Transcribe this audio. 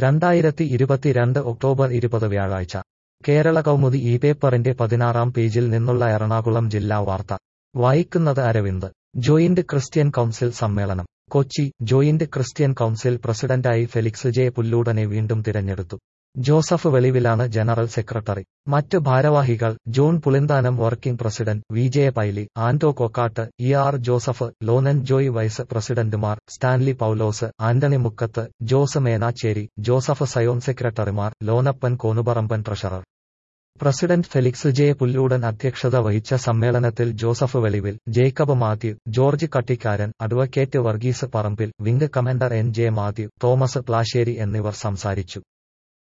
രണ്ടായിരത്തി ഇരുപത്തിരണ്ട് ഒക്ടോബർ ഇരുപത് വ്യാഴാഴ്ച കേരള കൗമുദി ഈ പേപ്പറിന്റെ പതിനാറാം പേജിൽ നിന്നുള്ള എറണാകുളം ജില്ലാ വാർത്ത വായിക്കുന്നത് അരവിന്ദ് ജോയിന്റ് ക്രിസ്ത്യൻ കൗൺസിൽ സമ്മേളനം കൊച്ചി ജോയിന്റ് ക്രിസ്ത്യൻ കൗൺസിൽ പ്രസിഡന്റായി ഫെലിക്സ് ജെ പുല്ലൂടനെ വീണ്ടും തിരഞ്ഞെടുത്തു ജോസഫ് വെളിവിലാണ് ജനറൽ സെക്രട്ടറി മറ്റ് ഭാരവാഹികൾ John Pulinthanam working president V J Paily Anto Kokkatt E R Joseph Lonan Joy vice പ്രസിഡന്റുമാർ സ്റ്റാൻലി പൌലോസ് ആന്റണി മുക്കത്ത് ജോസ് മേനാച്ചേരി ജോസഫ് സയോൺ സെക്രട്ടറിമാർ Lonappan Konuparamban treasurer president Felix J Pulloodan അധ്യക്ഷത വഹിച്ച സമ്മേളനത്തിൽ Joseph Velivil Jacob Mathew George Kattikkaran advocate Varghese Parambil wing commander N J Mathew Thomas Plasseri എന്നിവർ സംസാരിച്ചു